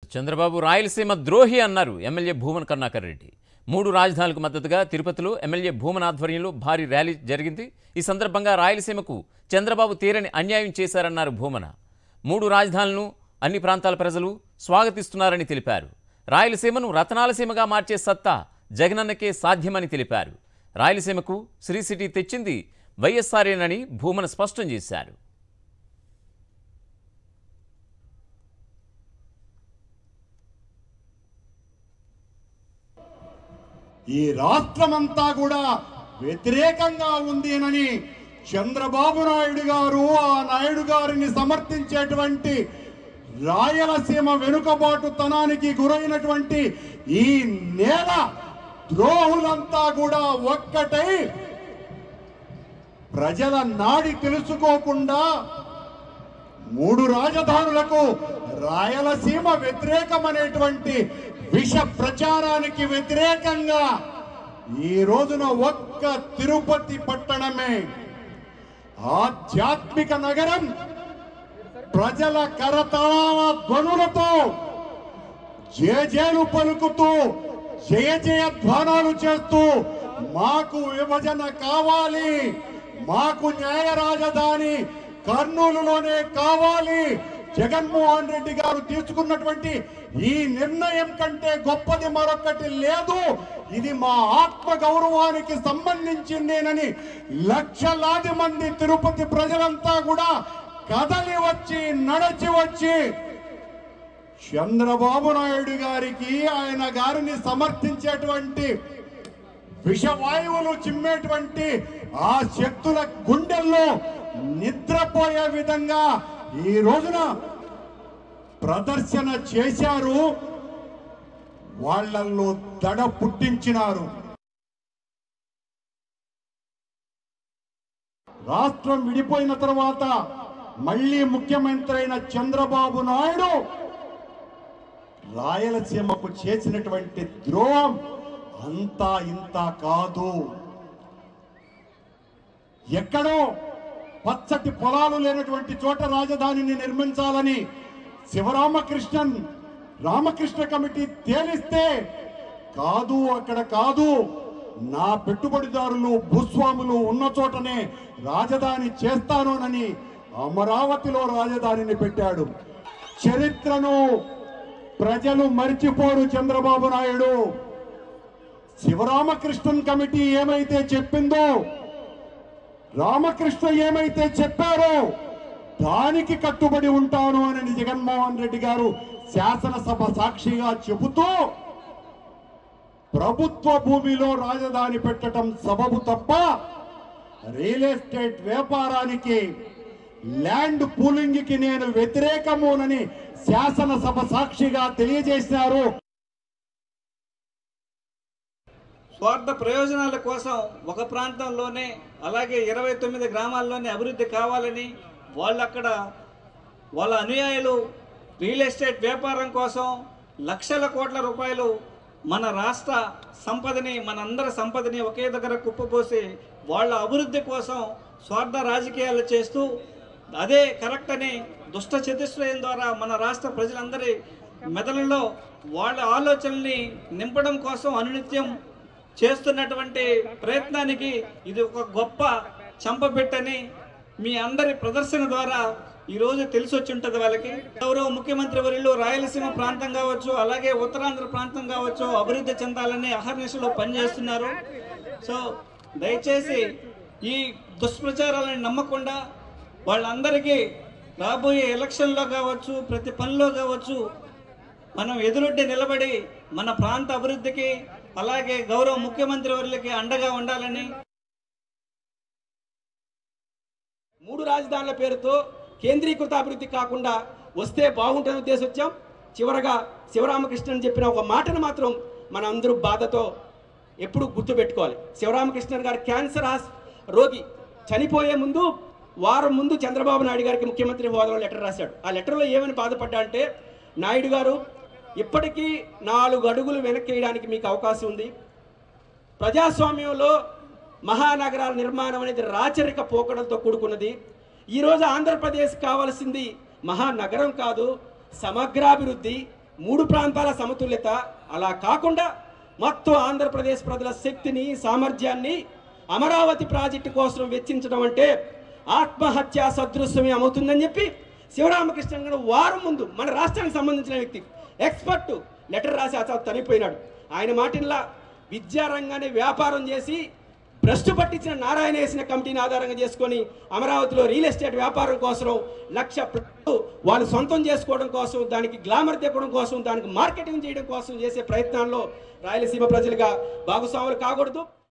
చంద్రబాబు రాయలసీమ ద్రోహి అన్నారు ఎమ్మెల్యే భూమన్ కరుణాకర్ రెడ్డి మూడు రాజధానులకు మద్దతుగా తిరుపతిలో ఎమ్మెల్యే భూమన్ ఆధ్వర్యంలో భారీ ర్యాలీ జరిగింది ఈ సందర్భంగా రాయలసీమకు చంద్రబాబు తీరని అన్యాయం చేశారన్నారు భూమన మూడు రాజధానులను అన్ని ప్రాంతాల ప్రజలు స్వాగతిస్తున్నారని తెలిపారు రాయలసీమను రతనాలసీమగా మార్చే సత్తా జగనన్నకే సాధ్యమని తెలిపారు రాయలసీమకు శ్రీ సిటీ తెచ్చింది వైఎస్ఆర్ఏనని భూమన స్పష్టం చేశారు ఈ రాష్ట్రమంతా కూడా వ్యతిరేకంగా ఉందినని చంద్రబాబు నాయుడు గారు ఆ నాయుడు గారిని సమర్థించేటువంటి రాయలసీమ వెనుకబాటుతనానికి గురైనటువంటి ఈ నేల ద్రోహులంతా కూడా ఒక్కటై ప్రజల నాడి తెలుసుకోకుండా మూడు రాజధానులకు రాయలసీమ వ్యతిరేకమనేటువంటి విష ప్రచారానికి వ్యతిరేకంగా ఈ రోజున ఒక్క తిరుపతి పట్టణమే ఆధ్యాత్మిక నగరం ప్రజల కరతాళ ధ్వనులతో జేజేలు పలుకుతూ జయ జయ ధ్వానాలు చేస్తూ మాకు విభజన కావాలి మాకు న్యాయ రాజధాని కర్నూలులోనే కావాలి జగన్మోహన్ రెడ్డి గారు తీసుకున్నటువంటి ఈ నిర్ణయం కంటే గొప్పది మరొకటి లేదు ఇది మా ఆత్మ గౌరవానికి సంబంధించిందేనని లక్షలాది మంది తిరుపతి ప్రజలంతా కూడా కదలి వచ్చి నడచి వచ్చి చంద్రబాబు నాయుడు గారికి ఆయన గారిని సమర్థించేటువంటి విషవాయువులు చిమ్మేటువంటి ఆ శక్తుల గుండెల్లో నిద్రపోయే విధంగా ఈ రోజున ప్రదర్శన చేశారు వాళ్ళల్లో దడ పుట్టించినారు రాష్ట్రం విడిపోయిన తర్వాత మళ్ళీ ముఖ్యమంత్రి అయిన చంద్రబాబు నాయుడు రాయలసీమకు చేసినటువంటి ద్రోహం అంతా ఇంత కాదు ఎక్కడో పచ్చటి పొలాలు లేనటువంటి చోట రాజధానిని నిర్మించాలని శివరామకృష్ణన్ రామకృష్ణ కమిటీ తేలిస్తే కాదు అక్కడ కాదు నా పెట్టుబడిదారులు భూస్వాములు ఉన్న చోటనే రాజధాని చేస్తానోనని అమరావతిలో రాజధానిని పెట్టాడు చరిత్రను ప్రజలు మర్చిపోరు చంద్రబాబు నాయుడు శివరామకృష్ణన్ కమిటీ ఏమైతే చెప్పిందో రామకృష్ణ ఏమైతే చెప్పారో దానికి కట్టుబడి ఉంటాను అని జగన్మోహన్ రెడ్డి గారు శాసనసభ సాక్షిగా చెబుతూ ప్రభుత్వ భూమిలో రాజధాని పెట్టడం సబబు తప్ప రియల్ ఎస్టేట్ వ్యాపారానికి ల్యాండ్ పూలింగ్ కి నేను వ్యతిరేకమునని శాసనసభ సాక్షిగా తెలియజేశారు స్వార్థ ప్రయోజనాల కోసం ఒక ప్రాంతంలోనే అలాగే ఇరవై తొమ్మిది గ్రామాల్లోనే అభివృద్ధి కావాలని వాళ్ళు అక్కడ వాళ్ళ అనుయాయులు రియల్ ఎస్టేట్ వ్యాపారం కోసం లక్షల కోట్ల రూపాయలు మన రాష్ట్ర సంపదని మనందరి సంపదని ఒకే దగ్గర కుప్పపోసి వాళ్ళ అభివృద్ధి కోసం స్వార్థ రాజకీయాలు చేస్తూ అదే కరెక్ట్ అని దుష్ట చతుశ్రయం ద్వారా మన రాష్ట్ర ప్రజలందరి మెదడులో వాళ్ళ ఆలోచనల్ని నింపడం కోసం అనునిత్యం చేస్తున్నటువంటి ప్రయత్నానికి ఇది ఒక గొప్ప చంపబెట్టని మీ అందరి ప్రదర్శన ద్వారా ఈరోజు తెలిసి వచ్చి ఉంటుంది వాళ్ళకి గౌరవ ముఖ్యమంత్రి వర్యులు రాయలసీమ ప్రాంతం కావచ్చు అలాగే ఉత్తరాంధ్ర ప్రాంతం కావచ్చు అభివృద్ధి చెందాలని అహర్నిశలో పనిచేస్తున్నారు సో దయచేసి ఈ దుష్ప్రచారాలను నమ్మకుండా వాళ్ళందరికీ రాబోయే ఎలక్షన్లో కావచ్చు ప్రతి పనిలో కావచ్చు మనం ఎదురొడ్డి నిలబడి మన ప్రాంత అభివృద్ధికి అలాగే గౌరవ ముఖ్యమంత్రి వర్యులకి అండగా ఉండాలని మూడు రాజధానుల పేరుతో కేంద్రీకృత అభివృద్ధి కాకుండా వస్తే బాగుంటుంది ఉద్దేశం వచ్చాం చివరగా శివరామకృష్ణన్ చెప్పిన ఒక మాటను మాత్రం మన అందరూ బాధతో ఎప్పుడు గుర్తుపెట్టుకోవాలి శివరామకృష్ణన్ గారు క్యాన్సర్ హాస్ రోగి చనిపోయే ముందు వారం ముందు చంద్రబాబు నాయుడు గారికి ముఖ్యమంత్రి హోదాలో లెటర్ రాశాడు ఆ లెటర్లో ఏమని బాధపడ్డా అంటే నాయుడు గారు ఇప్పటికీ నాలుగు అడుగులు వెనక్కి వేయడానికి మీకు అవకాశం ఉంది ప్రజాస్వామ్యంలో మహానగరాల నిర్మాణం అనేది రాచరిక పోకడంతో కూడుకున్నది ఈరోజు ఆంధ్రప్రదేశ్ కావాల్సింది మహానగరం కాదు సమగ్రాభివృద్ధి మూడు ప్రాంతాల సమతుల్యత అలా కాకుండా మొత్తం ఆంధ్రప్రదేశ్ ప్రజల శక్తిని సామర్థ్యాన్ని అమరావతి ప్రాజెక్టు కోసం వెచ్చించడం అంటే ఆత్మహత్య సదృశ్యమే అవుతుందని చెప్పి శివరామకృష్ణ గారు వారం ముందు మన రాష్ట్రానికి సంబంధించిన వ్యక్తి ఎక్స్పర్ట్ లెటర్ రాసి అసలు తనిపోయినాడు ఆయన మాటిన్లా విద్యారంగాన్ని వ్యాపారం చేసి భ్రష్టు పట్టించిన నారాయణ వేసిన కమిటీని ఆధారంగా చేసుకొని అమరావతిలో రియల్ ఎస్టేట్ వ్యాపారం కోసం లక్ష ప్లాట్లు వాళ్ళు సొంతం చేసుకోవడం కోసం దానికి గ్లామర్ తెప్పడం కోసం దానికి మార్కెటింగ్ చేయడం కోసం చేసే ప్రయత్నాల్లో రాయలసీమ ప్రజలుగా భాగస్వాములు కాకూడదు